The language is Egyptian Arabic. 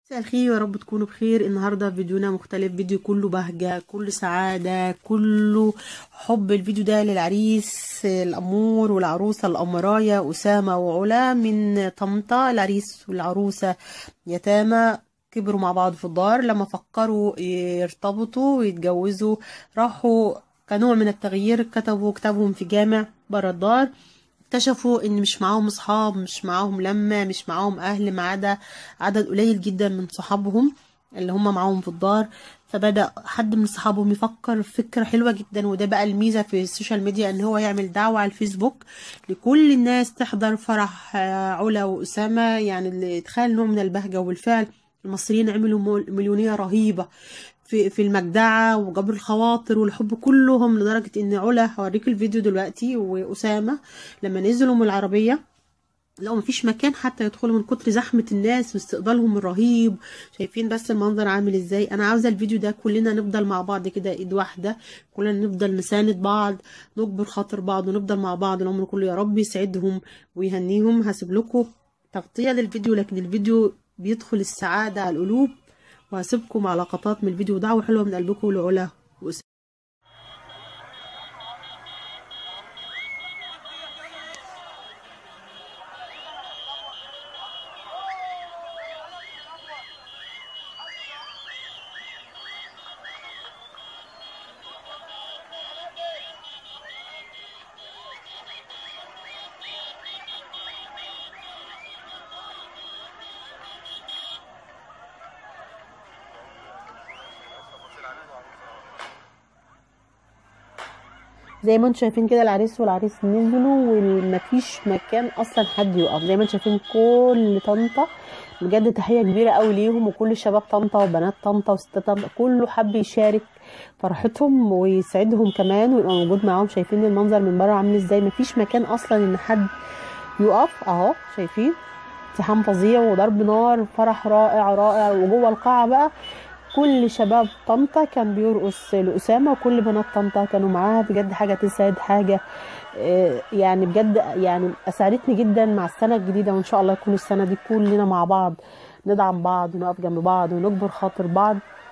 مساء الخير يا رب تكونوا بخير النهارده فيديونا مختلف فيديو كله بهجة كله سعادة كله حب الفيديو ده للعريس الأمور والعروسة الأمراية أسامة وعلا من طنطا العريس والعروسة يتامى كبروا مع بعض في الدار لما فكروا يرتبطوا ويتجوزوا راحوا كنوع من التغيير كتبوا كتابهم في جامع برا الدار اكتشفوا ان مش معاهم اصحاب مش معاهم لمة مش معاهم اهل ما عدا عدد قليل جدا من صحابهم اللي هم معاهم في الدار فبدأ حد من صحابهم يفكر فكرة حلوة جدا وده بقى الميزة في السوشيال ميديا ان هو يعمل دعوة على الفيسبوك لكل الناس تحضر فرح علا وأسامة يعني اللي ادخال نوع من البهجة وبالفعل المصريين عملوا مليونية رهيبة في في المجدعة وجبر الخواطر والحب كلهم لدرجة ان علا هوريك الفيديو دلوقتي وأسامة لما نزلوا من العربية لقوا مفيش مكان حتى يدخلوا من كتر زحمة الناس واستقبالهم الرهيب شايفين بس المنظر عامل ازاي انا عاوزة الفيديو ده كلنا نفضل مع بعض كده ايد واحدة كلنا نفضل نساند بعض نجبر خاطر بعض ونفضل مع بعض العمر كله يا رب يسعدهم ويهنيهم هسيب لكم تغطية للفيديو لكن الفيديو بيدخل السعادة على القلوب وهسيبكم مع لقطات من الفيديو دعوة حلوة من قلبكم لعلا وأسامة زي ما انتم شايفين كده العريس والعريس نزلوا ومفيش مكان اصلا حد يقف زي ما انتم شايفين كل طنطا بجد تحيه كبيره قوي ليهم وكل شباب طنطا وبنات طنطا وستات طنطا كله حب يشارك فرحتهم ويسعدهم كمان ويبقى موجود معاهم شايفين المنظر من بره عامل ازاي مفيش مكان اصلا ان حد يقف اهو شايفين ازدحام فظيع وضرب نار فرح رائع رائع وجوه القاعه بقى كل شباب طنطا كان بيرقص لأسامة وكل بنات طنطا كانوا معاها بجد حاجة تسعد حاجة يعني بجد يعني أسعدتني جدا مع السنة الجديدة وإن شاء الله يكون السنة دي كلنا مع بعض ندعم بعض ونقف جنب بعض ونجبر خاطر بعض